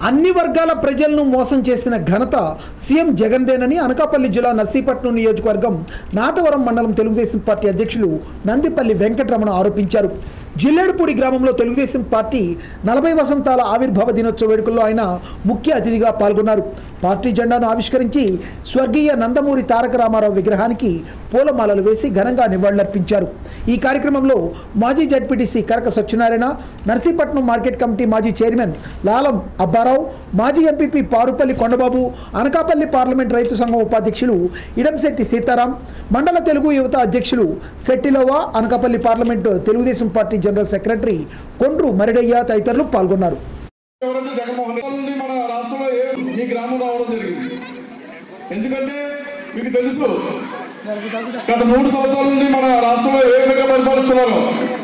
అన్ని వర్గాల ప్రజలను మోసం చేసిన ఘనత సీఎం జగన్దేనని అనకాపల్లి జిల్లా నర్సీపట్నం నియోజకవర్గం నాతవరం మండలం తెలుగుదేశం పార్టీ అధ్యక్షులు నందిపల్లి వెంకటరమణ ఆరోపించారు జిల్లేడుపూడి గ్రామంలో తెలుగుదేశం పార్టీ నలభై వసంతాల ఆవిర్భావ దినోత్సవ వేడుకల్లో ఆయన ముఖ్య అతిథిగా పాల్గొన్నారు పార్టీ జెండాను ఆవిష్కరించి స్వర్గీయ నందమూరి తారక రామారావు విగ్రహానికి పూలమాలలు వేసి ఘనంగా నివాళులర్పించారు ఈ కార్యక్రమంలో మాజీ ZPTC Karaka Satyanarayana Narsipatnam market committee మాజీ చైర్మన్ లాలం అబ్బారావు మాజీ ఎంపీపీ పారుపల్లి కొండబాబు అనకాపల్లి పార్లమెంట్ రైతు సంఘం ఉపాధ్యక్షులు ఇడంశెట్టి సీతారాం మండల తెలుగు యువత అధ్యక్షులు Settilova Anakapalli parliament Telugu Desam party general secretary Kondru Maridayya తదితరులు పాల్గొన్నారు ఎవరంటే జగన్మోహన్ రెడ్డి నుండి మన రాష్ట్రంలో ఏ ఈ గ్రామం రావడం జరిగింది ఎందుకంటే మీకు తెలుసు గత మూడు సంవత్సరాల నుండి మన రాష్ట్రంలో ఏ విధంగా పరిపాలిస్తున్నారు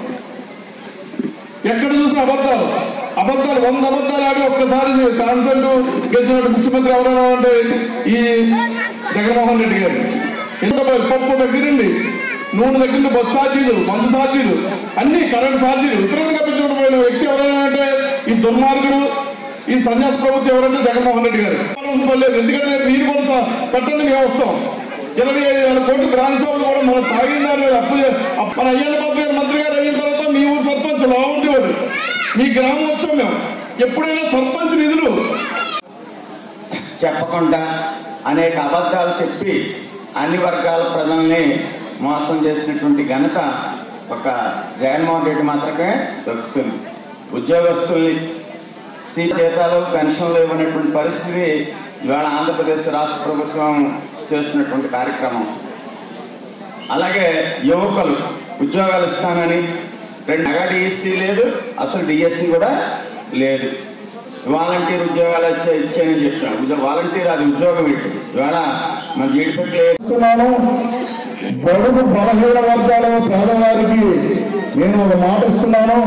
ఎక్కడ చూసిన అబద్ధాలు అబద్ధాలు వంద అబద్ధాలు ఆడి ఒక్కసారి శాంసంగ్ గెలిచినట్టు ముఖ్యమంత్రి ఎవరైనా అంటే ఈ జగన్మోహన్ రెడ్డి గారు ఎంత పప్పు దగ్గరండి నూనె దగ్గర నుండి బస్ ఛార్జీలు మందు ఛార్జీలు అన్ని కరెంట్ ఛార్జీలు విపరీతంగా పెంచుకుంటూ పోయిన వ్యక్తి ఎవరైనా అంటే ఈ దుర్మార్గుడు ఈ సన్యాస ప్రభుత్వం ఎవరంటే జగన్మోహన్ రెడ్డి గారు అవసరం లేదు ఎందుకంటే మీరు కూడా స- పెట్టండి మేము వస్తాం ఇరవై ఐదు వేల కోట్లు గ్రాండ్ సభలు కూడా మనం తాగిన దాని మీద అప్పు చే- అప్పు- మన అయ్యన్న బాబు గారు మంత్రి గారు అయిన తర్వాత మీ ఊరు సర్పంచ్ లావుండేవాడు మీ గ్రామం వచ్చాం మేము ఎప్పుడైనా సర్పంచ్ నిధులు చెప్పకుండా అనేక అబద్ధాలు చెప్పి అన్ని వర్గాల ప్రజల్ని మోసం చేసినటువంటి ఘనత ఒక జగన్మోహన్ రెడ్డి మాత్రమే దొరుకుతుంది ఉద్యోగస్తుల్ని సీ జీతాలు పెన్షన్లు ఇవ్వనటువంటి పరిస్థితి ఇవాళ ఆంధ్రప్రదేశ్ రాష్ట్ర ప్రభుత్వం చేస్తున్నటువంటి కార్యక్రమం అలాగే యువకులు ఉద్యోగాలు ఇస్తానని రెండు మెగా డిఎస్సి లేదు అసలు డిఎస్సి కూడా లేదు వాలంటీర్ ఉద్యోగాలు వచ్చే ఇచ్చాయని చెప్తున్నాను ఉద్యో- వాలంటీర్ అది ఉద్యోగం ఏంటి ఇవాళ మన జీడిపెట్లే ఇస్తున్నాను బడుగు బలహీన వర్గాల పేదవారికి నేను ఒక మాట ఇస్తున్నాను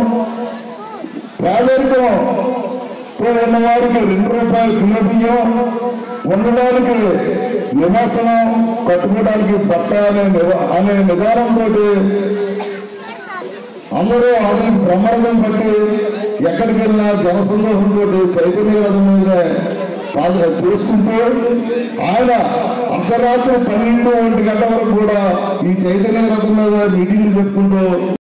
పేదరికంతో ఉన్నవారికి రెండు రూపాయలు కిలో బియ్యం ఉండడానికి నివాసనం కట్టుకోవడానికి బట్ట అనే నివ- అనే నిదానంతో అందరూ అతనికి బ్రహ్మాండం బట్టి ఎక్కడికి వెళ్ళినా జనసందోహంతో చైతన్య రథం మీద పాద చూసుకుంటూ ఆయన అర్ధరాత్రి పన్నెండు ఒంటి గంట వరకు కూడా ఈ చైతన్య రథం మీద మీటింగ్లు చెప్పుకుంటూ